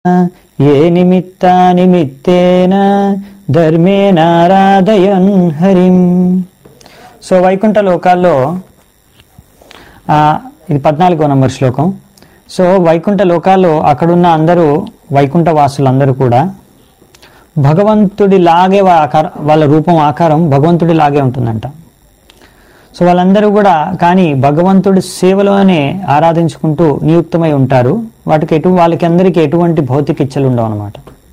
ఏ నిమిత్త నిమిత్తేన ధర్మేనారాధయన్ హరిం సో వైకుంఠ లోకాల్లో ఆ, ఇది పద్నాలుగో నంబర్ శ్లోకం సో వైకుంఠ లోకాల్లో అక్కడున్న అందరూ వైకుంఠ వాసులందరూ కూడా భగవంతుడి లాగే వా- ఆకార వాళ్ళ రూపం ఆకారం భగవంతుడి లాగే ఉంటుందంట సో వాళ్ళందరూ కూడా కానీ భగవంతుడి సేవలోనే ఆరాధించుకుంటూ నియుక్తమై ఉంటారు వాటికి ఎటు వాళ్ళకి అందరికీ ఎటువంటి భౌతిక ఇచ్చలు ఉండవు అనమాట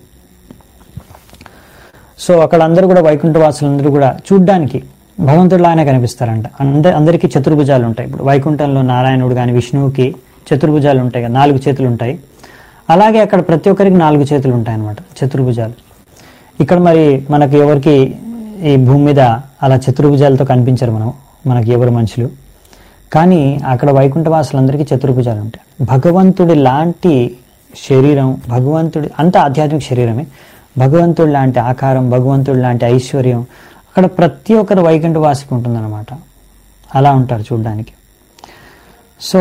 సో అక్కడ అందరూ కూడా వైకుంఠ వాసులందరూ కూడా చూడ్డానికి భగవంతుడిలాగానే కనిపిస్తారంట అంద అందరికీ చతుర్భుజాలు ఉంటాయి ఇప్పుడు వైకుంఠంలో నారాయణుడు కానీ విష్ణువుకి చతుర్భుజాలు ఉంటాయి కదా నాలుగు చేతులు ఉంటాయి అలాగే అక్కడ ప్రతి ఒక్కరికి నాలుగు చేతులు ఉంటాయి అన్నమాట చతుర్భుజాలు ఇక్కడ మరి మనకి ఎవరికి ఈ భూమి మీద అలా చతుర్భుజాలతో కనిపించరు మనం మనకి ఎవరు మనుషులు కానీ అక్కడ వైకుంఠ వాసులందరికీ చతుర్భుజాలు ఉంటాయి భగవంతుడి లాంటి శరీరం భగవంతుడి అంత ఆధ్యాత్మిక శరీరమే భగవంతుడి లాంటి ఆకారం భగవంతుడి లాంటి ఐశ్వర్యం అక్కడ ప్రతి ఒక్కరు వైకుంఠ వాసికి ఉంటుందన్నమాట అలా ఉంటారు చూడడానికి సో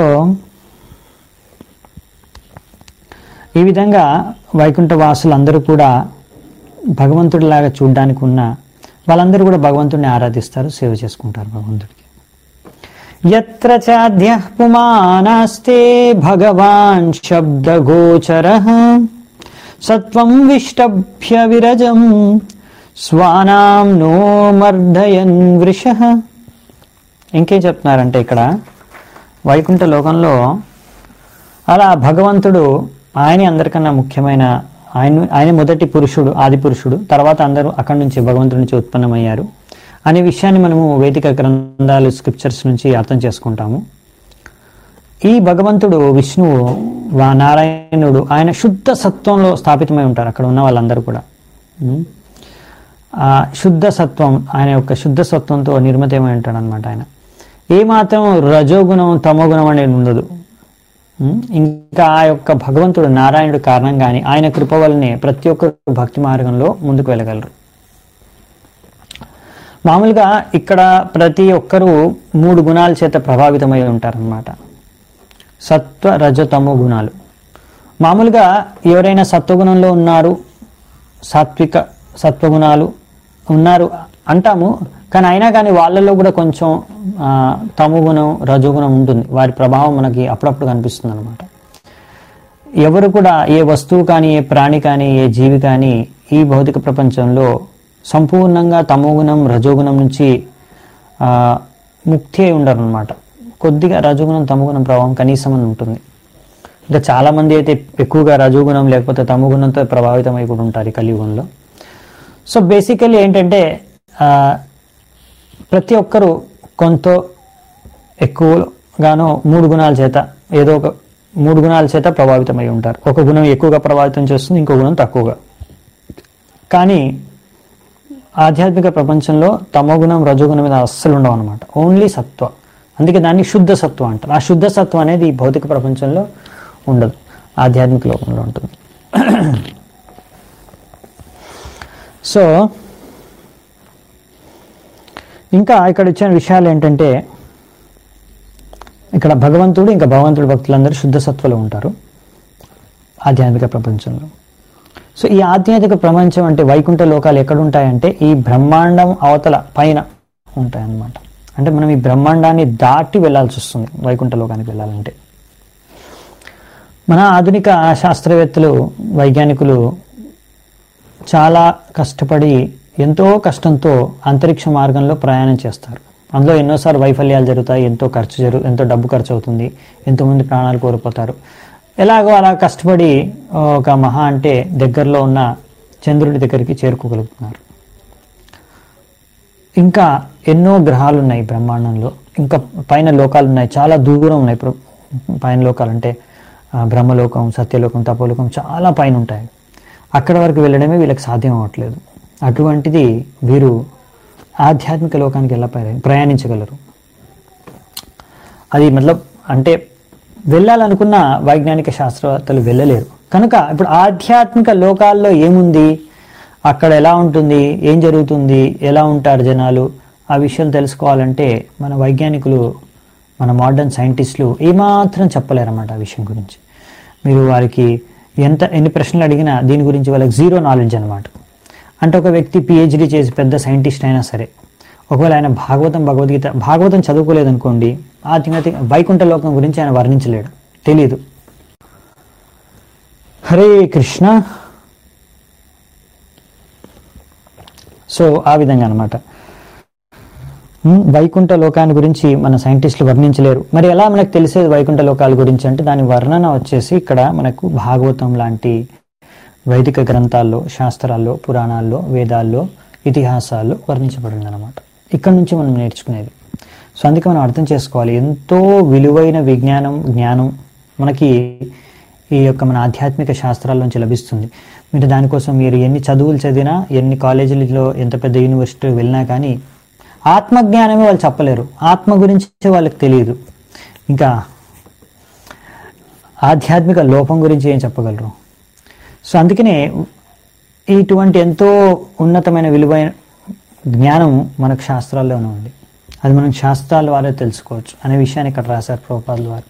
ఈ విధంగా వైకుంఠ వాసులందరూ కూడా భగవంతుడిలాగా చూడడానికి ఉన్న వాళ్ళందరూ కూడా భగవంతుడిని ఆరాధిస్తారు సేవ చేసుకుంటారు భగవంతుడికి ఎత్ర చాద్య పుమానాస్తే భగవాన్ శబ్దగోచర సత్వం విష్టభ్య విరజం స్వానాం నో మర్దయన్ వృష ఇంకేం చెప్తున్నారంటే ఇక్కడ వైకుంఠ లోకంలో అలా భగవంతుడు ఆయనే అందరికన్నా ముఖ్యమైన ఆయన ఆయన మొదటి పురుషుడు ఆది పురుషుడు తర్వాత అందరూ అక్కడి నుంచి భగవంతుడి నుంచి ఉత్పన్నమయ్యారు అనే విషయాన్ని మనము వేదిక గ్రంథాలు స్క్రిప్చర్స్ నుంచి అర్థం చేసుకుంటాము ఈ భగవంతుడు విష్ణువు వా నారాయణుడు ఆయన శుద్ధ సత్వంలో స్థాపితమై ఉంటారు అక్కడ ఉన్న వాళ్ళందరూ కూడా ఉం? ఆ శుద్ధ సత్వం ఆయన యొక్క శుద్ధ సత్వంతో నిర్మితమై ఉంటాడు అనమాట ఆయన ఏమాత్రం రజోగుణం తమోగుణం అనేది ఉండదు ఉం? ఇంకా ఆ యొక్క భగవంతుడు నారాయణుడు కారణంగానే ఆయన కృప వల్లనే ప్రతి ఒక్కరు భక్తి మార్గంలో ముందుకు వెళ్ళగలరు మామూలుగా ఇక్కడ ప్రతి ఒక్కరూ మూడు గుణాల చేత ప్రభావితమై ఉంటారన్నమాట సత్వ రజతమో గుణాలు మామూలుగా ఎవరైనా సత్వగుణంలో ఉన్నారు సాత్విక సత్వగుణాలు ఉన్నారు అంటాము కానీ అయినా కానీ వాళ్ళల్లో కూడా కొంచెం ఆ, తమోగుణం రజోగుణం ఉంటుంది వారి ప్రభావం మనకి అప్పుడప్పుడు కనిపిస్తుంది అనమాట ఎవరు కూడా ఏ వస్తువు కానీ ఏ ప్రాణి కానీ ఏ జీవి కానీ ఈ భౌతిక ప్రపంచంలో సంపూర్ణంగా తమోగుణం రజోగుణం నుంచి ఆ, ముక్తి అయి ఉండరు అనమాట కొద్దిగా రజోగుణం తమోగుణం ప్రభావం కనీసం అని ఉంటుంది ఇంకా చాలా మంది అయితే ఎక్కువగా రజోగుణం లేకపోతే తమోగుణంతో ప్రభావితమై కూడా ఉంటారు ఈ కలియుగంలో సో బేసికలీ ఏంటంటే ఆ, ప్రతి ఒక్కరూ కొంత ఎక్కువగానో మూడు గుణాల చేత ఏదో ఒక మూడు గుణాల చేత ప్రభావితమై ఉంటారు ఒక గుణం ఎక్కువగా ప్రభావితం చేస్తుంది ఇంకో గుణం తక్కువగా కానీ ఆధ్యాత్మిక ప్రపంచంలో తమో గుణం రజోగుణం మీద అస్సలు ఉండవు అనమాట ఓన్లీ సత్వ అందుకే దాన్ని శుద్ధ సత్వం అంటారు ఆ శుద్ధ సత్వం అనేది ఈ భౌతిక ప్రపంచంలో ఉండదు ఆధ్యాత్మిక లోకంలో ఉంటుంది సో ఇంకా ఇక్కడ ఇచ్చిన విషయాలు ఏంటంటే ఇక్కడ భగవంతుడు ఇంకా భగవంతుడి భక్తులందరూ శుద్ధ సత్వలో ఉంటారు ఆధ్యాత్మిక ప్రపంచంలో సో ఈ ఆధ్యాత్మిక ప్రపంచం అంటే వైకుంఠ లోకాలు ఎక్కడ ఉంటాయంటే ఈ బ్రహ్మాండం అవతల పైన ఉంటాయన్నమాట అంటే మనం ఈ బ్రహ్మాండాన్ని దాటి వెళ్ళాల్సి వస్తుంది వైకుంఠ లోకానికి వెళ్ళాలంటే మన ఆధునిక శాస్త్రవేత్తలు వైజ్ఞానికులు చాలా కష్టపడి ఎంతో కష్టంతో అంతరిక్ష మార్గంలో ప్రయాణం చేస్తారు అందులో ఎన్నోసార్లు వైఫల్యాలు జరుగుతాయి ఎంతో ఖర్చు జరు ఎంతో డబ్బు ఖర్చు అవుతుంది ఎంతోమంది ప్రాణాలు కోల్పోతారు ఎలాగో అలా కష్టపడి ఒక మహా అంటే దగ్గరలో ఉన్న చంద్రుడి దగ్గరికి చేరుకోగలుగుతున్నారు ఇంకా ఎన్నో గ్రహాలు ఉన్నాయి బ్రహ్మాండంలో ఇంకా పైన లోకాలు ఉన్నాయి చాలా దూరం ఉన్నాయి ప్ర- పైన లోకాలు అంటే ఆ, బ్రహ్మలోకం సత్యలోకం తపోలోకం చాలా పైన ఉంటాయి అక్కడ వరకు వెళ్ళడమే వీళ్ళకి సాధ్యం అవ్వట్లేదు అటువంటిది వీరు ఆధ్యాత్మిక లోకానికి ఎలా ప్రయా- ప్రయాణించగలరు అది మతలబ్ అంటే వెళ్ళాలనుకున్న వైజ్ఞానిక శాస్త్రవేత్తలు వెళ్ళలేరు కనుక ఇప్పుడు ఆధ్యాత్మిక లోకాల్లో ఏముంది అక్కడ ఎలా ఉంటుంది ఏం జరుగుతుంది ఎలా ఉంటారు జనాలు ఆ విషయం తెలుసుకోవాలంటే మన వైజ్ఞానికులు మన మోడర్న్ సైంటిస్టులు ఏమాత్రం చెప్పలేరన్నమాట ఆ విషయం గురించి మీరు వారికి ఎంత ఎన్ని ప్రశ్నలు అడిగినా దీని గురించి వాళ్ళకి జీరో నాలెడ్జ్ అనమాట అంటే ఒక వ్యక్తి పిహెచ్డి చేసి పెద్ద సైంటిస్ట్ అయినా సరే ఒకవేళ ఆయన భాగవతం భగవద్గీత భాగవతం చదువుకోలేదు అనుకోండి ఆత్మీయత వైకుంఠ లోకం గురించి ఆయన వర్ణించలేడు తెలియదు హరే కృష్ణ సో ఆ విధంగా అనమాట వైకుంఠ లోకాన్ని గురించి మన సైంటిస్టులు వర్ణించలేరు మరి ఎలా మనకు తెలిసేది వైకుంఠ లోకాల గురించి అంటే దాని వర్ణన వచ్చేసి ఇక్కడ మనకు భాగవతం లాంటి వైదిక గ్రంథాల్లో శాస్త్రాల్లో పురాణాల్లో వేదాల్లో ఇతిహాసాల్లో వర్ణించబడింది అనమాట ఇక్కడ నుంచి మనం నేర్చుకునేది సో అందుకే మనం అర్థం చేసుకోవాలి ఎంతో విలువైన విజ్ఞానం జ్ఞానం మనకి ఈ యొక్క మన ఆధ్యాత్మిక శాస్త్రాల నుంచి లభిస్తుంది మీరు దానికోసం మీరు ఎన్ని చదువులు చదివినా ఎన్ని కాలేజీలలో ఎంత పెద్ద యూనివర్సిటీ వెళ్ళినా కానీ ఆత్మజ్ఞానమే వాళ్ళు చెప్పలేరు ఆత్మ గురించి వాళ్ళకి తెలియదు ఇంకా ఆధ్యాత్మిక లోపం గురించి ఏం చెప్పగలరు సో అందుకనే ఇటువంటి ఎంతో ఉన్నతమైన విలువైన జ్ఞానం మనకు శాస్త్రాల్లోనే ఉంది అది మనం శాస్త్రాల వారే తెలుసుకోవచ్చు అనే విషయాన్ని ఇక్కడ రాశారు ప్రభుపాదుల వారు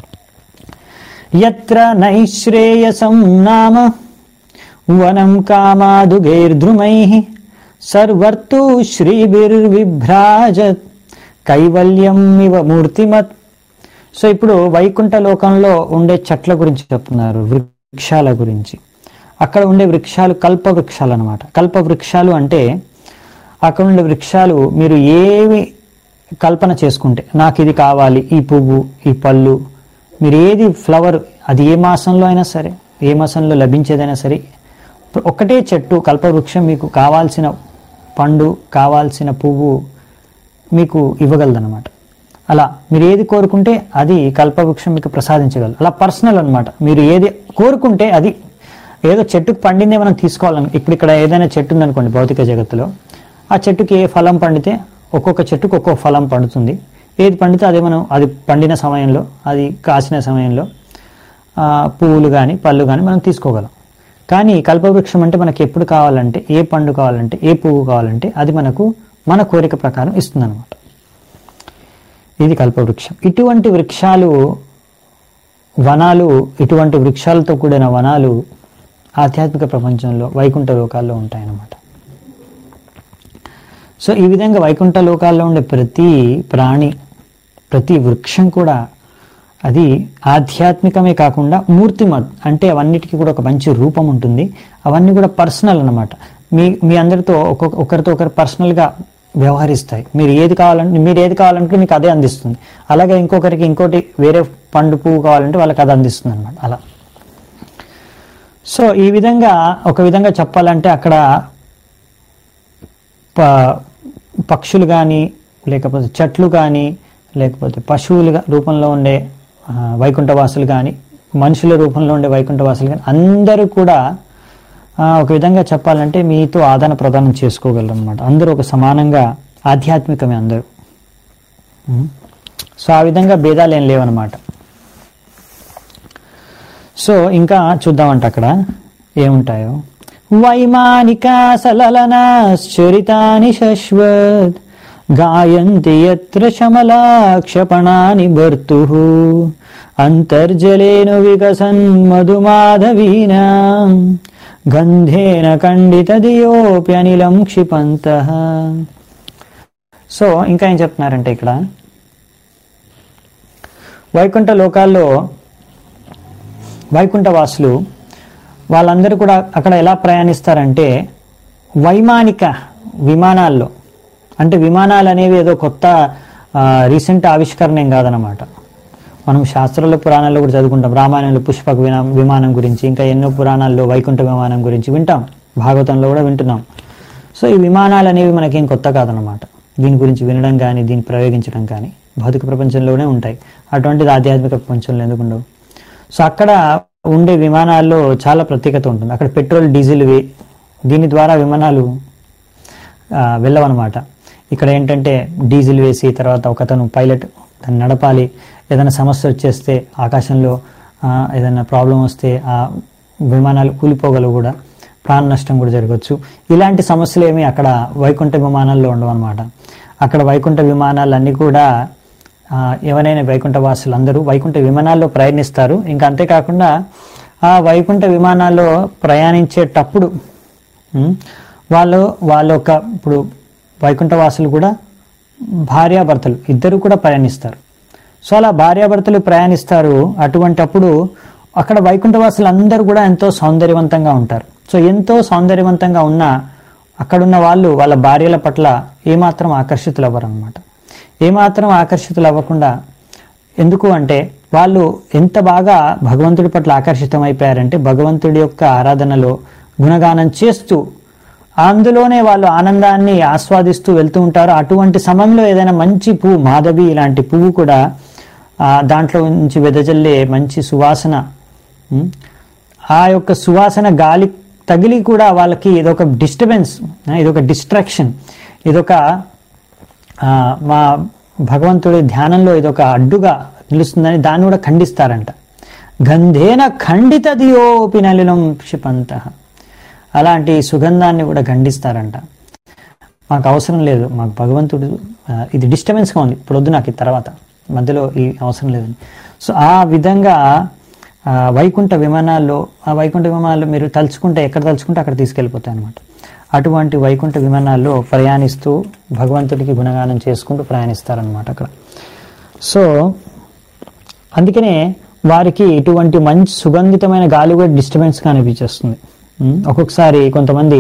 ఎత్ర నైశ్రేయసం నామ వనం కామాదుగైర్ద్రుమై సర్వర్తు శ్రీభిర్విభ్రాజత్ కైవల్యం ఇవ మూర్తిమత్ సో ఇప్పుడు వైకుంఠ లోకంలో ఉండే చెట్ల గురించి చెప్తున్నారు వృక్షాల గురించి అక్కడ ఉండే వృక్షాలు కల్ప వృక్షాలు అనమాట కల్ప వృక్షాలు అంటే అక్కడ ఉండే వృక్షాలు మీరు ఏవి కల్పన చేసుకుంటే నాకు ఇది కావాలి ఈ పువ్వు ఈ పళ్ళు మీరు ఏది ఫ్లవర్ అది ఏ మాసంలో అయినా సరే ఏ మాసంలో లభించేదైనా సరే ఒకటే చెట్టు కల్పవృక్షం మీకు కావాల్సిన పండు కావాల్సిన పువ్వు మీకు ఇవ్వగలదన్నమాట అలా మీరు ఏది కోరుకుంటే అది కల్పవృక్షం మీకు ప్రసాదించగలదు అలా పర్సనల్ అన్నమాట మీరు ఏది కోరుకుంటే అది ఏదో చెట్టుకు పండిందే మనం తీసుకోవాలని ఇప్పుడు ఇక్కడ ఏదైనా చెట్టు ఉందనుకోండి భౌతిక జగత్తులో ఆ చెట్టుకి ఏ ఫలం పండితే ఒక్కొక్క చెట్టుకు ఒక్కొక్క ఫలం పండుతుంది ఏది పండితే అదే మనం అది పండిన సమయంలో అది కాసిన సమయంలో ఆ, పువ్వులు కానీ పళ్ళు కానీ మనం తీసుకోగలం కానీ కల్పవృక్షం అంటే మనకి ఎప్పుడు కావాలంటే ఏ పండు కావాలంటే ఏ పువ్వు కావాలంటే అది మనకు మన కోరిక ప్రకారం ఇస్తుందన్నమాట ఇది కల్పవృక్షం ఇటువంటి వృక్షాలు వనాలు ఇటువంటి వృక్షాలతో కూడిన వనాలు ఆధ్యాత్మిక ప్రపంచంలో వైకుంఠ లోకాల్లో ఉంటాయన్నమాట సో ఈ విధంగా వైకుంఠ లోకాల్లో ఉండే ప్రతి ప్రాణి ప్రతి వృక్షం కూడా అది ఆధ్యాత్మికమే కాకుండా మూర్తిమత్ అంటే అవన్నిటికీ కూడా ఒక మంచి రూపం ఉంటుంది అవన్నీ కూడా పర్సనల్ అన్నమాట మీ మీ అందరితో ఒక్కొక్క ఒకరితో ఒకరు పర్సనల్గా వ్యవహరిస్తాయి మీరు ఏది కావాలంటే మీరు ఏది కావాలంటే మీకు అదే అందిస్తుంది అలాగే ఇంకొకరికి ఇంకోటి వేరే పండు పువ్వు కావాలంటే వాళ్ళకి అది అందిస్తుంది అనమాట అలా సో ఈ విధంగా ఒక విధంగా చెప్పాలంటే అక్కడ ప- పక్షులు కానీ లేకపోతే చెట్లు కానీ లేకపోతే పశువులుగా రూపంలో ఉండే ఆ, వైకుంఠవాసులు కానీ మనుషుల రూపంలో ఉండే వైకుంఠవాసులు కానీ అందరూ కూడా ఆ, ఒక విధంగా చెప్పాలంటే మీతో ఆదాన ప్రదానం చేసుకోగలరు అనమాట అందరూ ఒక సమానంగా ఆధ్యాత్మికమే అందరూ ఉం. సో ఆ విధంగా భేదాలు ఏం లేవన్నమాట సో ఇంకా చూద్దామంట అక్కడ ఏముంటాయో వైమానికా సలలనాశ్చరితాని శశ్వత్ గాయంతి యత్ర శమలాక్షపణాని భర్తు అంతర్జలేను వికసన్ మధుమాధవీనాం గంధేన ఖండితదియోప్యనిలం క్షిపంత సో ఇంకా ఏం చెప్తున్నారంటే ఇక్కడ వైకుంఠ లోకాల్లో వైకుంఠవాసులు వాళ్ళందరూ కూడా అక్కడ ఎలా ప్రయాణిస్తారంటే వైమానిక విమానాల్లో అంటే విమానాలు అనేవి ఏదో కొత్త రీసెంట్ ఆవిష్కరణ ఏం కాదనమాట మనం శాస్త్రాల్లో పురాణాల్లో కూడా చదువుకుంటాం రామాయణంలో పుష్పక వినా విమానం గురించి ఇంకా ఎన్నో పురాణాల్లో వైకుంఠ విమానం గురించి వింటాం భాగవతంలో కూడా వింటున్నాం సో ఈ విమానాలు అనేవి మనకేం కొత్త కాదనమాట దీని గురించి వినడం కానీ దీన్ని ప్రయోగించడం కానీ భౌతిక ప్రపంచంలోనే ఉంటాయి అటువంటిది ఆధ్యాత్మిక ప్రపంచంలో ఎందుకు ఉండవు సో అక్కడ ఉండే విమానాల్లో చాలా ప్రత్యేకత ఉంటుంది అక్కడ పెట్రోల్ డీజిల్ వే దీని ద్వారా విమానాలు ఆ, వెళ్ళవన్నమాట ఇక్కడ ఏంటంటే డీజిల్ వేసి తర్వాత ఒకతను పైలట్ దాన్ని నడపాలి ఏదైనా సమస్య వచ్చేస్తే ఆకాశంలో ఆ, ఏదైనా ప్రాబ్లం వస్తే ఆ విమానాలు కూలిపోగలవు కూడా ప్రాణ నష్టం కూడా జరగవచ్చు ఇలాంటి సమస్యలు ఏమి అక్కడ వైకుంఠ విమానాల్లో ఉండవు అనమాట అక్కడ వైకుంఠ విమానాలన్నీ కూడా ఆ, ఎవరైనా వైకుంఠ వాసులు అందరూ వైకుంఠ విమానాల్లో ప్రయాణిస్తారు ఇంకా అంతేకాకుండా ఆ వైకుంఠ విమానాల్లో ప్రయాణించేటప్పుడు ఉమ్, వాళ్ళు వాళ్ళ యొక్క ఇప్పుడు వైకుంఠవాసులు కూడా భార్యాభర్తలు ఇద్దరు కూడా ప్రయాణిస్తారు సో అలా భార్యాభర్తలు ప్రయాణిస్తారు అటువంటప్పుడు అక్కడ వైకుంఠవాసులు అందరూ కూడా ఎంతో సౌందర్యవంతంగా ఉంటారు సో ఎంతో సౌందర్యవంతంగా ఉన్న అక్కడున్న వాళ్ళు వాళ్ళ భార్యల పట్ల ఏమాత్రం ఆకర్షితులు అవ్వరు అనమాట ఏమాత్రం ఆకర్షితులు అవ్వకుండా ఎందుకు అంటే వాళ్ళు ఎంత బాగా భగవంతుడి పట్ల ఆకర్షితమైపోయారంటే భగవంతుడి యొక్క ఆరాధనలో గుణగానం చేస్తూ అందులోనే వాళ్ళు ఆనందాన్ని ఆస్వాదిస్తూ వెళ్తూ ఉంటారు అటువంటి సమయంలో ఏదైనా మంచి పువ్వు మాధవి ఇలాంటి పువ్వు కూడా ఆ, దాంట్లో నుంచి వెదజల్లే మంచి సువాసన ఉం? ఆ యొక్క సువాసన గాలి తగిలి కూడా వాళ్ళకి ఇదొక డిస్టర్బెన్స్ ఇదొక డిస్ట్రాక్షన్ ఇదొక ఆ, మా భగవంతుడి ధ్యానంలో ఇదొక అడ్డుగా నిలుస్తుందని దాన్ని కూడా ఖండిస్తారంట గంధేన ఖండిత దియోపి నలినం క్షిపంత అలాంటి సుగంధాన్ని కూడా ఖండిస్తారంట మాకు అవసరం లేదు మాకు భగవంతుడు ఆ, ఇది డిస్టర్బెన్స్గా ఉంది ఇప్పుడు వద్దు నాకు ఈ తర్వాత మధ్యలో ఈ అవసరం లేదని సో ఆ విధంగా ఆ, వైకుంఠ విమానాల్లో ఆ వైకుంఠ విమానాల్లో మీరు తలుచుకుంటే ఎక్కడ తలుచుకుంటే అక్కడ తీసుకెళ్ళిపోతాయి అనమాట అటువంటి వైకుంఠ విమానాల్లో ప్రయాణిస్తూ భగవంతుడికి గుణగానం చేసుకుంటూ ప్రయాణిస్తారనమాట అక్కడ సో అందుకనే వారికి ఇటువంటి మంచి సుగంధితమైన గాలి కూడా డిస్టర్బెన్స్గా అనిపించేస్తుంది ఉం? ఒక్కొక్కసారి కొంతమంది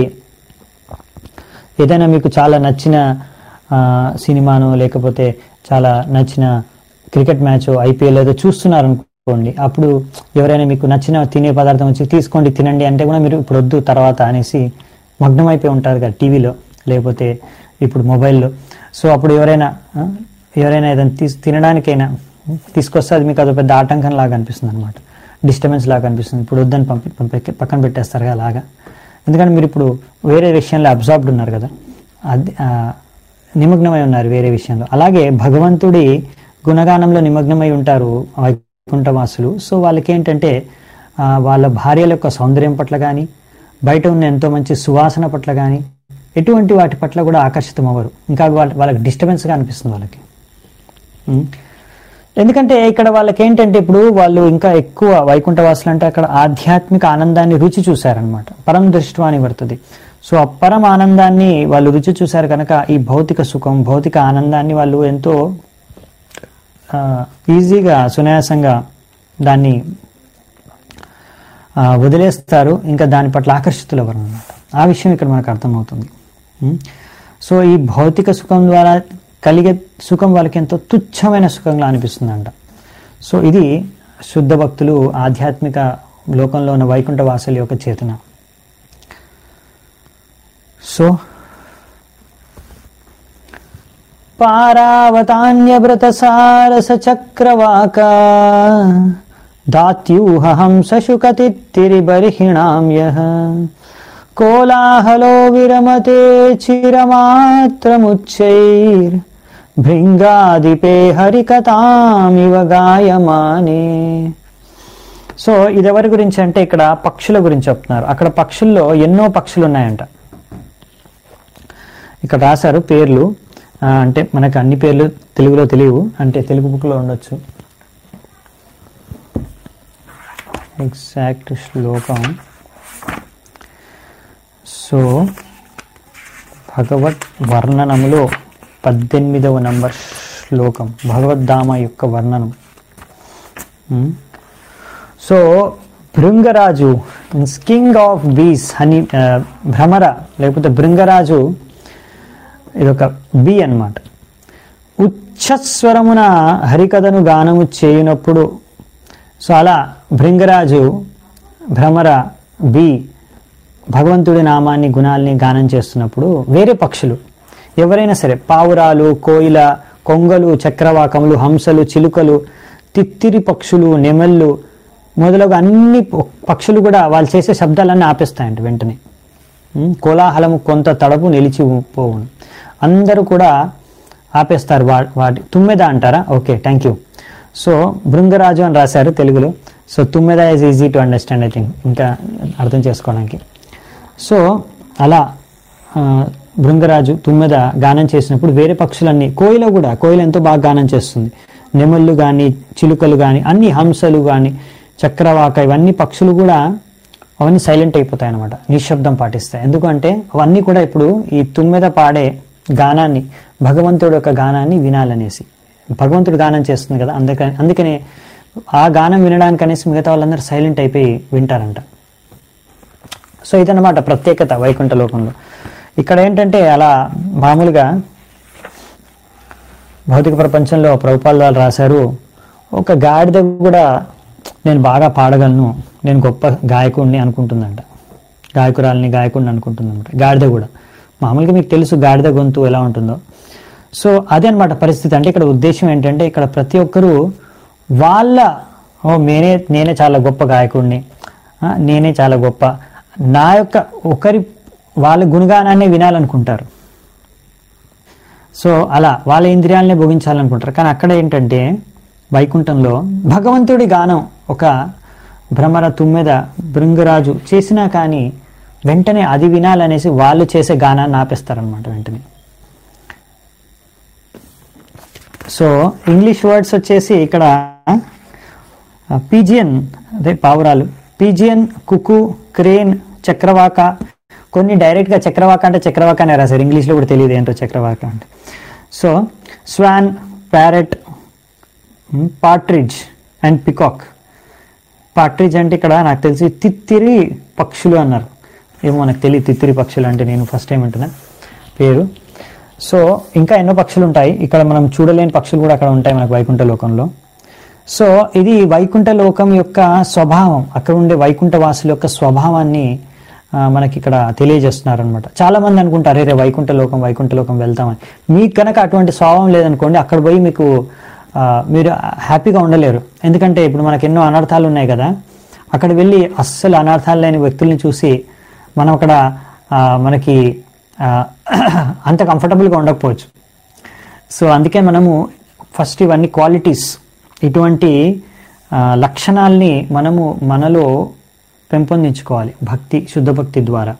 ఏదైనా మీకు చాలా నచ్చిన ఆ, సినిమాను లేకపోతే చాలా నచ్చిన క్రికెట్ మ్యాచ్ ఐపీఎల్ ఏదో చూస్తున్నారు అనుకోండి అప్పుడు ఎవరైనా మీకు నచ్చిన తినే పదార్థం వచ్చి తీసుకోండి తినండి అంటే కూడా మీరు ఇప్పుడు వద్దు తర్వాత అనేసి మగ్నమైపోయి ఉంటారు కదా టీవీలో లేకపోతే ఇప్పుడు మొబైల్లో సో అప్పుడు ఎవరైనా ఆ, ఎవరైనా ఏదైనా తీసి తినడానికైనా తీసుకొస్తే అది మీకు అదో పెద్ద ఆటంకం లాగా అనిపిస్తుంది అనమాట డిస్టర్బెన్స్ లాగా అనిపిస్తుంది ఇప్పుడు వద్దని పంపి పంపి పక్కన పెట్టేస్తారు కదా అలాగా ఎందుకంటే మీరు ఇప్పుడు వేరే విషయంలో అబ్జార్బ్డ్ ఉన్నారు కదా అది ఆ, నిమగ్నమై ఉన్నారు వేరే విషయంలో అలాగే భగవంతుడి గుణగానంలో నిమగ్నమై ఉంటారు వైకుంఠవాసులు సో వాళ్ళకి ఏంటంటే ఆ, వాళ్ళ భార్యల యొక్క సౌందర్యం పట్ల కానీ బయట ఉన్న ఎంతో మంచి సువాసన పట్ల కానీ ఎటువంటి వాటి పట్ల కూడా ఆకర్షితం అవ్వరు ఇంకా వాళ్ళ వాళ్ళకి డిస్టర్బెన్స్గా అనిపిస్తుంది వాళ్ళకి ఉం. ఎందుకంటే ఇక్కడ వాళ్ళకి ఏంటంటే ఇప్పుడు వాళ్ళు ఇంకా ఎక్కువ వైకుంఠవాసులు అంటే అక్కడ ఆధ్యాత్మిక ఆనందాన్ని రుచి చూశారనమాట పరం దృష్టివా అని పడుతుంది సో ఆ పరం ఆనందాన్ని వాళ్ళు రుచి చూశారు కనుక ఈ భౌతిక సుఖం భౌతిక ఆనందాన్ని వాళ్ళు ఎంతో ఆ, ఈజీగా సునాయాసంగా దాన్ని ఆ, వదిలేస్తారు ఇంకా దాని పట్ల ఆకర్షితులు అవ్వరు అనమాట ఆ విషయం ఇక్కడ మనకు అర్థమవుతుంది ఉం? సో ఈ భౌతిక సుఖం ద్వారా కలిగే సుఖం వాళ్ళకి ఎంతో తుచ్చమైన సుఖంగా అనిపిస్తుందంట సో ఇది శుద్ధ భక్తులు ఆధ్యాత్మిక లోకంలో ఉన్న వైకుంఠ వాసుల యొక్క చేతన సో పారావతాన్యవ్రత సారస చక్రవాక దాత్యూహ హంస శుకతిత్తిరిబర్హిణాం యః కోలాహలో విరమతే చిరమాత్రముచ్చైర్ భృంగాదిపే హరికథామివ గాయమానే సో ఇది ఎవరి గురించి అంటే ఇక్కడ పక్షుల గురించి చెప్తున్నారు అక్కడ పక్షుల్లో ఎన్నో పక్షులు ఉన్నాయంట ఇక్కడ రాశారు పేర్లు ఆ, అంటే మనకు అన్ని పేర్లు తెలుగులో తెలియవు అంటే తెలుగు బుక్లో ఉండొచ్చు ఎగ్జాక్ట్ శ్లోకం సో భగవత్ వర్ణనములో పద్దెనిమిదవ నంబర్ శ్లోకం భగవద్ధామ యొక్క వర్ణనం ఉమ్. సో భృంగరాజు means king of bees honey ఆ, భ్రమర లేకపోతే భృంగరాజు ఇదొక బి అన్నమాట ఉచ్చస్వరమున హరికథను గానము చేయునప్పుడు సో అలా భృంగరాజు భ్రమర బి భగవంతుడి నామాన్ని గుణాల్ని గానం చేస్తున్నప్పుడు వేరే పక్షులు ఎవరైనా సరే పావురాలు కోయిల కొంగలు చక్రవాకములు హంసలు చిలుకలు తిత్తిరి పక్షులు నెమళ్ళు మొదలగు అన్ని ప- పక్షులు కూడా వాళ్ళు చేసే శబ్దాలన్నీ ఆపేస్తాయంట వెంటనే ఉం? కోలాహలము కొంత తడపు నిలిచి పోవును అందరూ కూడా ఆపేస్తారు వా వాటి తుమ్మెద అంటారా ఓకే థ్యాంక్ యూ సో భృంగరాజు అని రాశారు తెలుగులో సో తుమ్మెద is easy to understand I think ఇంకా అర్థం చేసుకోవడానికి సో అలా ఆ, భృంగరాజు తుమ్మెద గానం చేసినప్పుడు వేరే పక్షులన్నీ కోయిల కూడా కోయిల ఎంతో బాగా గానం చేస్తుంది నెమళ్ళు కానీ చిలుకలు కానీ అన్ని హంసలు కానీ చక్రవాక ఇవన్నీ పక్షులు కూడా అవన్నీ సైలెంట్ అయిపోతాయి అనమాట నిశ్శబ్దం పాటిస్తాయి ఎందుకంటే అవన్నీ కూడా ఇప్పుడు ఈ తుమ్మెద పాడే గానాన్ని భగవంతుడు యొక్క గానాన్ని వినాలనేసి భగవంతుడు గానం చేస్తుంది కదా అందుకని అందుకనే ఆ గానం వినడానికి అనేసి మిగతా వాళ్ళందరూ సైలెంట్ అయిపోయి వింటారంట సో ఇదన్నమాట ప్రత్యేకత వైకుంఠ లోకంలో ఇక్కడ ఏంటంటే అలా మామూలుగా భౌతిక ప్రపంచంలో ప్రభుపాల్ వాళ్ళు రాశారు ఒక గాడిద కూడా నేను బాగా పాడగలను నేను గొప్ప గాయకుడిని అనుకుంటుందంట గాయకురాలని గాయకుడిని అనుకుంటుందన్నమాట గాడిద కూడా మామూలుగా మీకు తెలుసు గాడిద గొంతు ఎలా ఉంటుందో సో అదే అనమాట పరిస్థితి అంటే ఇక్కడ ఉద్దేశం ఏంటంటే ఇక్కడ ప్రతి ఒక్కరూ వాళ్ళ ఓ నేనే నేనే చాలా గొప్ప గాయకుడిని ఆ, నేనే చాలా గొప్ప నా యొక్క ఒకరి వాళ్ళ గుణగానాన్ని వినాలనుకుంటారు సో అలా వాళ్ళ ఇంద్రియాలనే భోగించాలనుకుంటారు కానీ అక్కడ ఏంటంటే వైకుంఠంలో భగవంతుడి గానం ఒక భ్రమర తుమ్మెద భృంగరాజు చేసినా కానీ వెంటనే అది వినాలనేసి వాళ్ళు చేసే గానాన్ని ఆపేస్తారనమాట వెంటనే సో ఇంగ్లీష్ వర్డ్స్ వచ్చేసి ఇక్కడ పీజియన్ అదే పావురాలు పీజియన్ కుకు క్రేన్ చక్రవాక కొన్ని డైరెక్ట్గా చక్రవాక అంటే చక్రవాక అనే రాశారు ఇంగ్లీష్లో కూడా తెలియదు ఏంటో చక్రవాక అంటే so swan parrot partridge and peacock partridge అంటే ఇక్కడ నాకు తెలిసి తిత్తిరి పక్షులు అన్నారు ఏమో నాకు తెలియదు తిత్తిరి పక్షులు అంటే నేను ఫస్ట్ టైం వింటున్నా పేరు సో ఇంకా ఎన్నో పక్షులు ఉంటాయి ఇక్కడ మనం చూడలేని పక్షులు కూడా అక్కడ ఉంటాయి మనకు వైకుంఠ లోకంలో సో ఇది వైకుంఠ లోకం యొక్క స్వభావం అక్కడ ఉండే వైకుంఠ వాసుల యొక్క స్వభావాన్ని ఆ, మనకి ఇక్కడ తెలియజేస్తున్నారు అనమాట చాలా మంది అనుకుంటారు రే వైకుంఠ లోకం వైకుంఠ లోకం వెళ్తామని మీకు కనుక అటువంటి స్వభావం లేదనుకోండి అక్కడ పోయి మీకు ఆ, మీరు హ్యాపీగా ఉండలేరు ఎందుకంటే ఇప్పుడు మనకి ఎన్నో అనర్థాలు ఉన్నాయి కదా అక్కడ వెళ్ళి అస్సలు అనర్థాలు లేని వ్యక్తుల్ని చూసి మనం అక్కడ ఆ, మనకి ఆ, అంత కంఫర్టబుల్గా ఉండకపోవచ్చు సో అందుకే మనము ఫస్ట్ ఇవన్నీ క్వాలిటీస్ ఇటువంటి ఆ, లక్షణాల్ని మనము మనలో పెంపొందించుకోవాలి భక్తి శుద్ధ భక్తి ద్వారా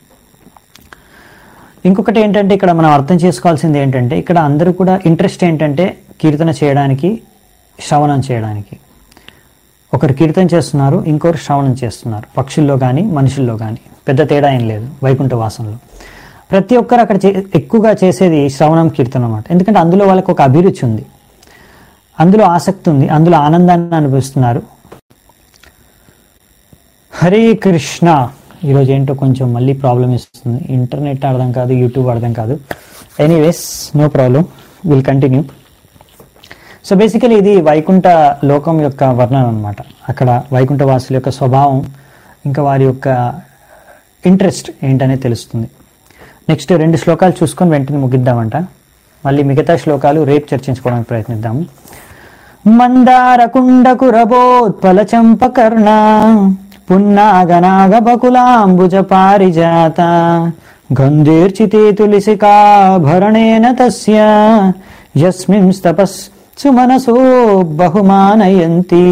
ఇంకొకటి ఏంటంటే ఇక్కడ మనం అర్థం చేసుకోవాల్సింది ఏంటంటే ఇక్కడ అందరూ కూడా ఇంట్రెస్ట్ ఏంటంటే కీర్తన చేయడానికి శ్రవణం చేయడానికి ఒకరు కీర్తన చేస్తున్నారు ఇంకొకరు శ్రవణం చేస్తున్నారు పక్షుల్లో కానీ మనుషుల్లో కానీ పెద్ద తేడా ఏం లేదు వైకుంఠ వాసంలో ప్రతి ఒక్కరు అక్కడ చే ఎక్కువగా చేసేది శ్రవణం కీర్తన అన్నమాట ఎందుకంటే అందులో వాళ్ళకి ఒక అభిరుచి ఉంది అందులో ఆసక్తి ఉంది అందులో ఆనందాన్ని అనుభవిస్తున్నారు హరే కృష్ణ ఈరోజు ఏంటో కొంచెం మళ్ళీ ప్రాబ్లం ఇస్తుంది ఇంటర్నెట్ అర్థం కాదు యూట్యూబ్ అర్థం కాదు anyways no problem will continue so basically ఇది వైకుంఠ లోకం యొక్క వర్ణన అనమాట అక్కడ వైకుంఠ వాసుల యొక్క స్వభావం ఇంకా వారి యొక్క ఇంట్రెస్ట్ ఏంటనేది తెలుస్తుంది నెక్స్ట్ రెండు శ్లోకాలు చూసుకొని వెంటనే ముగిద్దామంట మళ్ళీ మిగతా శ్లోకాలు రేపు చర్చించుకోవడానికి ప్రయత్నిద్దాము మందార కుండకురబోత్పల చంపకర్ణ పున్నాగనాగ బకులాంబుజ పారిజాత గంధీర్చితే తులిసికాభరణేన తస్య యస్మిన్ తపస్ సుమనసో బహుమానయంతి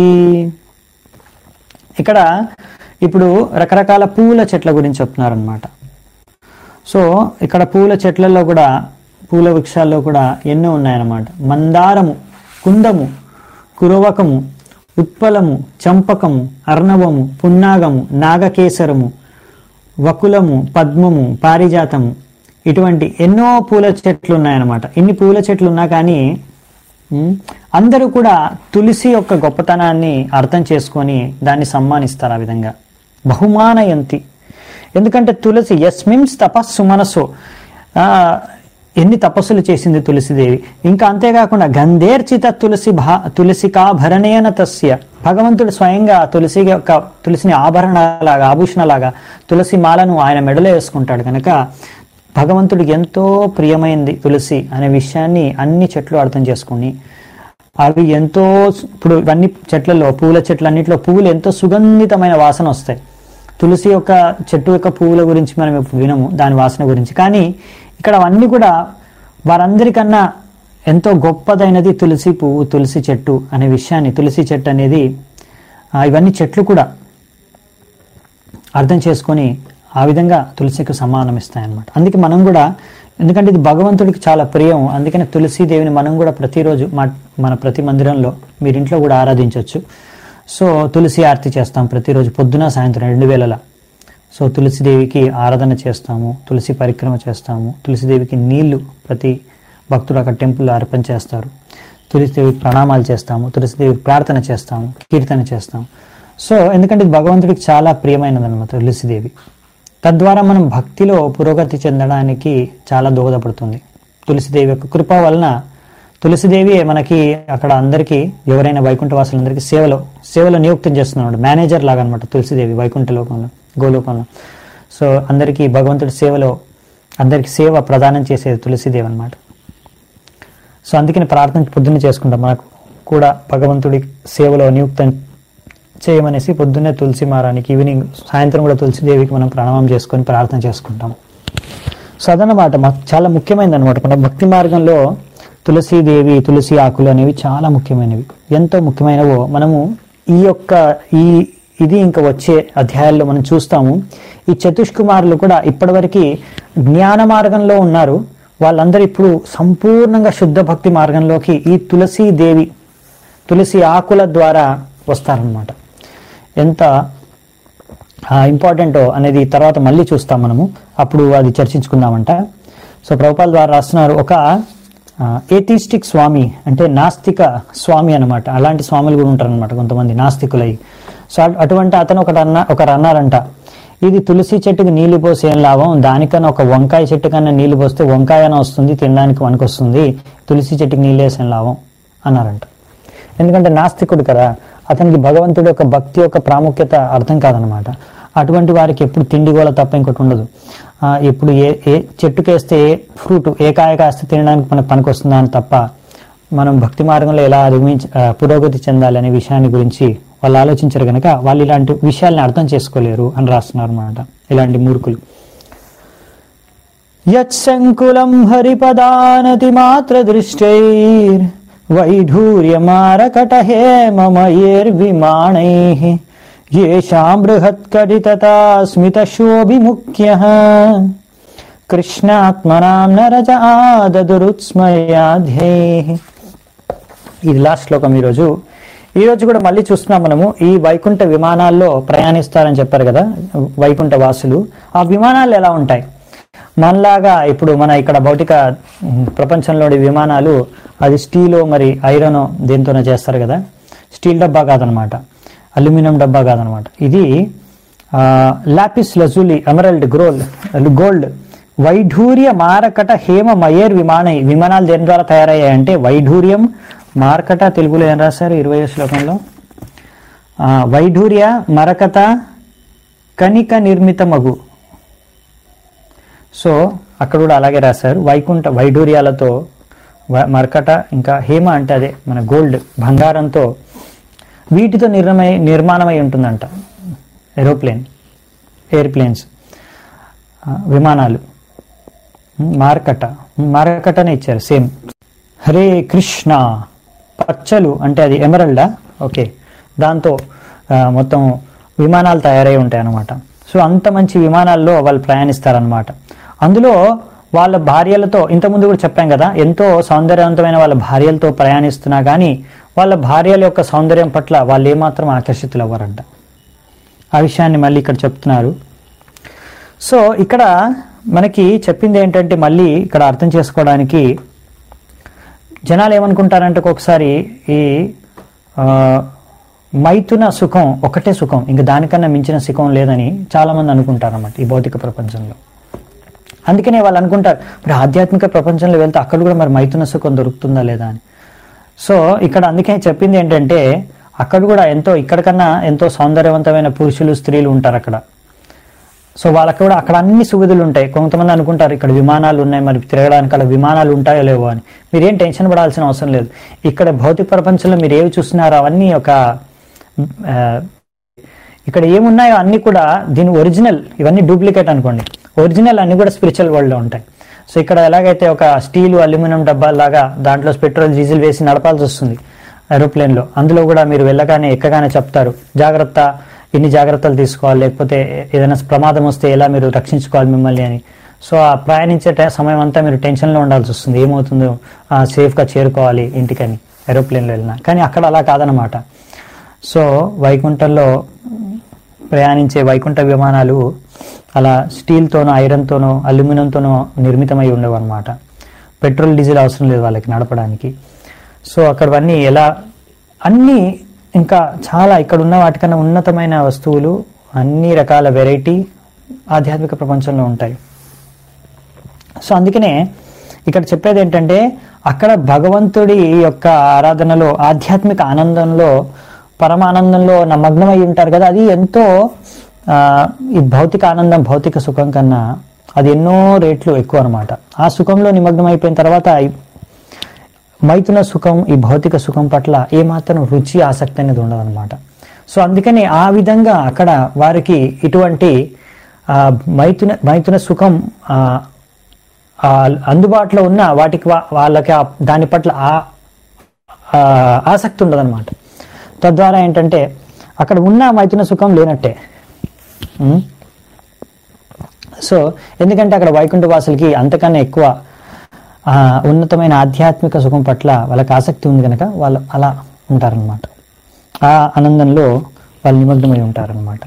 ఇక్కడ ఇప్పుడు రకరకాల పూల చెట్ల గురించి చెప్తున్నారనమాట సో ఇక్కడ పూల చెట్లలో కూడా పూల వృక్షాల్లో కూడా ఎన్నో ఉన్నాయన్నమాట మందారము కుందము కురవకము ఉత్పలము చంపకము అర్ణవము పున్నాగము నాగకేసరము వకులము పద్మము పారిజాతము ఇటువంటి ఎన్నో పూల చెట్లు ఉన్నాయన్నమాట ఇన్ని పూల చెట్లు ఉన్నా కానీ ఉమ్, అందరూ కూడా తులసి యొక్క గొప్పతనాన్ని అర్థం చేసుకొని దాన్ని సమ్మానిస్తారు ఆ విధంగా బహుమానయంతి ఎందుకంటే తులసి యస్మిన్స్ తపస్సు మనసు ఆ, ఎన్ని తపస్సులు చేసింది తులసిదేవి ఇంకా అంతేకాకుండా గంధేర్చిత తులసి భా తులసికా భరణేన తస్య భగవంతుడు స్వయంగా తులసి యొక్క తులసిని ఆభరణలాగా ఆభూషణలాగా తులసి మాలను ఆయన మెడలో వేసుకుంటాడు కనుక భగవంతుడికి ఎంతో ప్రియమైంది తులసి అనే విషయాన్ని అన్ని చెట్లు అర్థం చేసుకుని అవి ఎంతో ఇప్పుడు ఇవన్నీ చెట్లలో పూల చెట్లన్నింటిలో పువ్వులు ఎంతో సుగంధితమైన వాసన వస్తాయి తులసి యొక్క చెట్టు యొక్క పువ్వుల గురించి మనం ఇప్పుడు వినము దాని వాసన గురించి కానీ ఇక్కడ అవన్నీ కూడా వారందరికన్నా ఎంతో గొప్పదైనది తులసి పువ్వు తులసి చెట్టు అనే విషయాన్ని తులసి చెట్టు అనేది ఆ, ఇవన్నీ చెట్లు కూడా అర్థం చేసుకొని ఆ విధంగా తులసికి సమానం ఇస్తాయన్నమాట అందుకే మనం కూడా ఎందుకంటే ఇది భగవంతుడికి చాలా ప్రియం అందుకని తులసి దేవిని మనం కూడా ప్రతిరోజు మా మన ప్రతి మందిరంలో మీరు ఇంట్లో కూడా ఆరాధించవచ్చు సో తులసి ఆరతి చేస్తాం ప్రతిరోజు పొద్దున సాయంత్రం రెండు వేళల సో తులసిదేవికి ఆరాధన చేస్తాము తులసి పరిక్రమ చేస్తాము తులసిదేవికి నీళ్లు ప్రతి భక్తుడు అక్కడ టెంపుల్లో అర్పణ చేస్తారు తులసిదేవికి ప్రణామాలు చేస్తాము తులసిదేవికి ప్రార్థన చేస్తాము కీర్తన చేస్తాము సో ఎందుకంటే ఇది భగవంతుడికి చాలా ప్రియమైనది అనమాట తులసిదేవి తద్వారా మనం భక్తిలో పురోగతి చెందడానికి చాలా దోహదపడుతుంది తులసిదేవి యొక్క కృప వలన తులసిదేవి మనకి అక్కడ అందరికీ ఎవరైనా వైకుంఠ వాసులందరికీ సేవలో సేవలో నియుక్తం చేస్తున్నాడు మేనేజర్ లాగా అనమాట తులసిదేవి వైకుంఠ లోకంలో గోలోకంలో సో అందరికీ భగవంతుడి సేవలో అందరికీ సేవ ప్రదానం చేసేది తులసిదేవి అనమాట సో అందుకని ప్రార్థన పొద్దున్నే చేసుకుంటాం మనకు కూడా భగవంతుడి సేవలో నియుక్తం చేయమనేసి పొద్దున్నే తులసి మారానికి ఈవినింగ్ సాయంత్రం కూడా తులసిదేవికి మనం ప్రణామం చేసుకొని ప్రార్థన చేసుకుంటాం సో అదనమాట మాకు చాలా ముఖ్యమైనది అనమాట మన భక్తి మార్గంలో తులసీదేవి తులసి ఆకులు అనేవి చాలా ముఖ్యమైనవి ఎంతో ముఖ్యమైనవో మనము ఈ యొక్క ఈ ఇది ఇంకా వచ్చే అధ్యాయాల్లో మనం చూస్తాము ఈ చతుష్కుమారులు కూడా ఇప్పటివరకు జ్ఞాన మార్గంలో ఉన్నారు వాళ్ళందరూ ఇప్పుడు సంపూర్ణంగా శుద్ధ భక్తి మార్గంలోకి ఈ తులసీ దేవి తులసి ఆకుల ద్వారా వస్తారనమాట ఎంత ఇంపార్టెంటో అనేది తర్వాత మళ్ళీ చూస్తాం మనము అప్పుడు అది చర్చించుకుందామంట సో ప్రభుపాల ద్వారా రాస్తున్నారు ఒక ఏథిస్టిక్ స్వామి అంటే నాస్తిక స్వామి అనమాట అలాంటి స్వాములు కూడా ఉంటారు అనమాట కొంతమంది నాస్తికులై సో అటు- అటువంటి అతను ఒకటి అన్న ఒకరు అన్నారంట ఇది తులసి చెట్టుకి నీళ్లు పోసి ఏం లాభం దానికన్నా ఒక వంకాయ చెట్టు కన్నా నీళ్లు పోస్తే వంకాయ అయినా వస్తుంది తినడానికి వస్తుంది తులసి చెట్టుకి నీళ్ళు వేసిన లాభం అన్నారంట ఎందుకంటే నాస్తికుడు కదా అతనికి భగవంతుడి యొక్క భక్తి యొక్క ప్రాముఖ్యత అర్థం కాదనమాట అటువంటి వారికి ఎప్పుడు తిండి గోల తప్ప ఇంకోటి ఉండదు ఆ, ఎప్పుడు ఏ ఏ చెట్టుకేస్తే ఏ ఫ్రూట్ ఏ కాయ కాస్తే తినడానికి మనకు పనికొస్తుందా అని తప్ప మనం భక్తి మార్గంలో ఎలా అధిగమించి ఆ, పురోగతి చెందాలి అనే విషయాన్ని గురించి వాళ్ళు ఆలోచించారు కనుక వాళ్ళు ఇలాంటి విషయాల్ని అర్థం చేసుకోలేరు అని రాస్తున్నారు అనమాట ఇలాంటి మూర్ఖులు యత్సంకులం హరిపదానతి మాత్ర దృష్టైర్ వైఢూర్యమారకటహేమమయేర్విమాణైः येषां बृहत्कटितता स्मितशोभिमुख्यः कृष्णात्मनां नरज ఆదదురుత్స్మయాధ్యైः ఇది లాస్ట్ శ్లోకం ఈరోజు ఈ రోజు కూడా మళ్ళీ చూస్తున్నాం మనము ఈ వైకుంఠ విమానాల్లో ప్రయాణిస్తారని చెప్పారు కదా వైకుంఠ వాసులు ఆ విమానాలు ఎలా ఉంటాయి మనలాగా ఇప్పుడు మన ఇక్కడ భౌతిక ఉమ్, ప్రపంచంలోని విమానాలు అది స్టీలు మరి ఐరన్ దేంతోనే చేస్తారు కదా స్టీల్ డబ్బా కాదనమాట అల్యూమినియం డబ్బా కాదనమాట ఇది ఆ, లాపిస్ లజులి ఎమరల్డ్ గ్రోల్ గోల్డ్ వైఢూర్య మారకట హేమ మయేర్ విమానై విమానాలు దేని ద్వారా తయారయ్యాయంటే వైఢూర్యం మార్కట తెలుగులో ఏం రాశారు ఇరవై శ్లోకంలో ఆ, వైఢూర్య మరకత కనిక నిర్మిత మగు సో అక్కడ కూడా అలాగే రాశారు వైకుంఠ వైఢూర్యాలతో వ- మర్కట ఇంకా హేమ అంటే అదే మన గోల్డ్ బంగారంతో వీటితో నిర్మై నిర్మాణమై ఉంటుందంట ఏరోప్లేన్ ఎయిర్ప్లేన్స్ విమానాలు మార్కట మార్కటనే ఇచ్చారు సేమ్ హరే కృష్ణ పచ్చలు అంటే అది ఎమరల్డా ఓకే దాంతో ఆ, మొత్తం విమానాలు తయారై ఉంటాయి అన్నమాట సో అంత మంచి విమానాల్లో వాళ్ళు ప్రయాణిస్తారనమాట అందులో వాళ్ళ భార్యలతో ఇంతకుముందు కూడా చెప్పాం కదా ఎంతో సౌందర్యవంతమైన వాళ్ళ భార్యలతో ప్రయాణిస్తున్నా కానీ వాళ్ళ భార్యల యొక్క సౌందర్యం పట్ల వాళ్ళు ఏమాత్రం ఆకర్షితులు అవ్వరంట ఆ విషయాన్ని మళ్ళీ ఇక్కడ చెప్తున్నారు సో ఇక్కడ మనకి చెప్పింది ఏంటంటే మళ్ళీ ఇక్కడ అర్థం చేసుకోవడానికి జనాలు ఏమనుకుంటారంటే ఒక్కొక్కసారి ఈ ఆ, మైథున సుఖం ఒకటే సుఖం ఇంక దానికన్నా మించిన సుఖం లేదని చాలా మంది అనుకుంటారు అన్నమాట ఈ భౌతిక ప్రపంచంలో అందుకనే వాళ్ళు అనుకుంటారు మరి ఆధ్యాత్మిక ప్రపంచంలో వెళ్తే అక్కడ కూడా మరి మైథున సుఖం దొరుకుతుందా లేదా అని సో ఇక్కడ అందుకే చెప్పింది ఏంటంటే అక్కడ కూడా ఎంతో ఇక్కడికన్నా ఎంతో సౌందర్యవంతమైన పురుషులు స్త్రీలు ఉంటారు అక్కడ సో వాళ్ళకి కూడా అక్కడ అన్ని సువిధులు ఉంటాయి కొంతమంది అనుకుంటారు ఇక్కడ విమానాలు ఉన్నాయి మరి తిరగడానికి అక్కడ విమానాలు ఉంటాయో లేవో అని మీరేం టెన్షన్ పడాల్సిన అవసరం లేదు ఇక్కడ భౌతిక ప్రపంచంలో మీరు ఏవి చూస్తున్నారో అవన్నీ ఒక ఆ, ఇక్కడ ఏమున్నాయో అన్ని కూడా దీని ఒరిజినల్ ఇవన్నీ డూప్లికేట్ అనుకోండి ఒరిజినల్ అన్ని కూడా స్పిరిచువల్ వరల్డ్లో ఉంటాయి సో ఇక్కడ ఎలాగైతే ఒక స్టీల్ అల్యూమినియం డబ్బాలాగా దాంట్లో పెట్రోల్ డీజిల్ వేసి నడపాల్సి వస్తుంది ఏరోప్లేన్లో అందులో కూడా మీరు వెళ్ళగానే ఎక్కగానే చెప్తారు జాగ్రత్త ఎన్ని జాగ్రత్తలు తీసుకోవాలి లేకపోతే ఏదైనా ప్రమాదం వస్తే ఎలా మీరు రక్షించుకోవాలి మిమ్మల్ని అని సో ఆ ప్రయాణించే టై- సమయం అంతా మీరు టెన్షన్లో ఉండాల్సి వస్తుంది ఏమవుతుందో ఆ, సేఫ్గా చేరుకోవాలి ఇంటికని ఏరోప్లేన్లో వెళ్ళినా కానీ అక్కడ అలా కాదనమాట సో వైకుంఠంలో ప్రయాణించే వైకుంఠ విమానాలు అలా స్టీల్తోనో ఐరన్తోనో అల్యూమినియంతోనో నిర్మితమై ఉండవు అనమాట పెట్రోల్ డీజిల్ అవసరం లేదు వాళ్ళకి నడపడానికి సో అక్కడవన్నీ ఎలా అన్నీ ఇంకా చాలా ఇక్కడ ఉన్న వాటికన్నా ఉన్నతమైన వస్తువులు అన్ని రకాల వెరైటీ ఆధ్యాత్మిక ప్రపంచంలో ఉంటాయి సో అందుకనే ఇక్కడ చెప్పేది ఏంటంటే అక్కడ భగవంతుడి యొక్క ఆరాధనలో ఆధ్యాత్మిక ఆనందంలో పరమానందంలో నమగ్నమై ఉంటారు కదా అది ఎంతో ఆ, ఈ భౌతిక ఆనందం భౌతిక సుఖం కన్నా అది ఎన్నో రేట్లు ఎక్కువ అనమాట ఆ సుఖంలో నిమగ్నం అయిపోయిన తర్వాత ఈ మైథున సుఖం ఈ భౌతిక సుఖం పట్ల ఏమాత్రం రుచి ఆసక్తి అనేది ఉండదన్నమాట సో అందుకని ఆ విధంగా అక్కడ వారికి ఇటువంటి ఆ, మైథున మైథున సుఖం ఆ, ఆ, అందుబాటులో ఉన్న వాటికి వా- వాళ్ళకి ఆ- దాని పట్ల ఆ- ఆ, ఆసక్తి ఉండదన్నమాట తద్వారా ఏంటంటే అక్కడ ఉన్న మైథున సుఖం లేనట్టే ఉం? సో ఎందుకంటే అక్కడ వైకుంఠ వాసులకి అంతకన్నా ఎక్కువ ఆ, ఉన్నతమైన ఆధ్యాత్మిక సుఖం పట్ల వాళ్ళకి ఆసక్తి ఉంది కనుక వాళ్ళు అలా ఉంటారనమాట ఆ ఆనందంలో వాళ్ళు నిమగ్నమై ఉంటారనమాట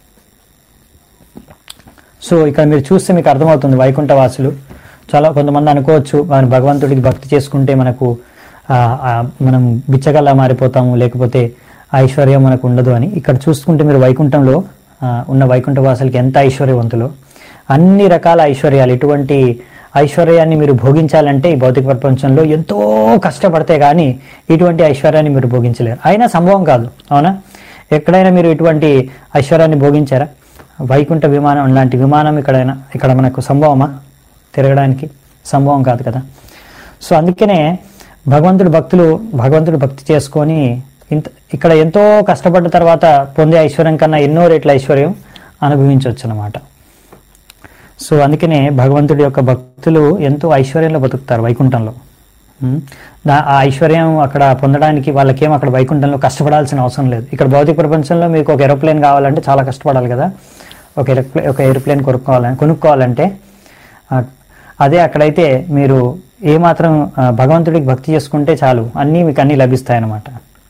సో ఇక్కడ మీరు చూస్తే మీకు అర్థమవుతుంది వైకుంఠ వాసులు చాలా కొంతమంది అనుకోవచ్చు మన భగవంతుడికి భక్తి చేసుకుంటే మనకు ఆ, ఆ, మనం బిచ్చగల్లా మారిపోతాము లేకపోతే ఐశ్వర్యం మనకు ఉండదు అని ఇక్కడ చూసుకుంటే మీరు వైకుంఠంలో ఆ, ఉన్న వైకుంఠ వాసులకి ఎంత ఐశ్వర్యవంతులో అన్ని రకాల ఐశ్వర్యాలు ఇటువంటి ఐశ్వర్యాన్ని మీరు భోగించాలంటే ఈ భౌతిక ప్రపంచంలో ఎంతో కష్టపడితే కానీ ఇటువంటి ఐశ్వర్యాన్ని మీరు భోగించలేరు అయినా సంభవం కాదు అవునా ఎక్కడైనా మీరు ఇటువంటి ఐశ్వర్యాన్ని భోగించారా వైకుంఠ విమానం లాంటి విమానం ఇక్కడైనా ఇక్కడ మనకు సంభవమా తిరగడానికి సంభవం కాదు కదా సో అందుకనే భగవంతుడు భక్తులు భగవంతుడు భక్తి చేసుకొని ఇంత ఇక్కడ ఎంతో కష్టపడ్డ తర్వాత పొందే ఐశ్వర్యం కన్నా ఎన్నో రెట్ల ఐశ్వర్యం అనుభవించవచ్చు అనమాట సో అందుకనే భగవంతుడి యొక్క భక్తులు ఎంతో ఐశ్వర్యంలో బతుకుతారు వైకుంఠంలో ఉం? దా- ఆ ఐశ్వర్యం అక్కడ పొందడానికి వాళ్ళకేం అక్కడ వైకుంఠంలో కష్టపడాల్సిన అవసరం లేదు ఇక్కడ భౌతిక ప్రపంచంలో మీకు ఒక ఏరోప్లేన్ కావాలంటే చాలా కష్టపడాలి కదా ఒక ఏరోప్లే ఒక ఏరోప్లేన్ కొనుక్కోవాలని కొనుక్కోవాలంటే ఆ, అదే అక్కడైతే మీరు ఏమాత్రం ఆ, భగవంతుడికి భక్తి చేసుకుంటే చాలు అన్నీ మీకు అన్నీ లభిస్తాయన్నమాట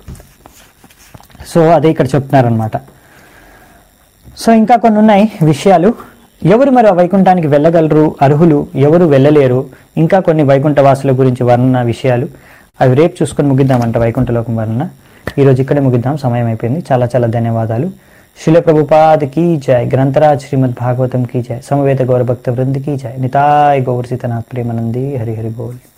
సో అదే ఇక్కడ చెప్తున్నారనమాట సో ఇంకా కొన్ని ఉన్నాయి విషయాలు ఎవరు మరి ఆ వైకుంఠానికి వెళ్ళగలరు అర్హులు ఎవరు వెళ్ళలేరు ఇంకా కొన్ని వైకుంఠ వాసుల గురించి వర్ణన విషయాలు అవి రేపు చూసుకొని ముగిద్దామంట వైకుంఠలోకం వర్ణన ఈరోజు ఇక్కడే ముగిద్దాం సమయం అయిపోయింది చాలా చాలా ధన్యవాదాలు శిల ప్రభుపాద్ కీ జయ గ్రంథరాజ్ శ్రీమద్ భాగవతం కీ జయ సమవేత గౌరభక్త వృంద్ కీ జయ నితాయ్ గౌర్ సీతనాథ్ ప్రేమనంది హరి హరి బోల్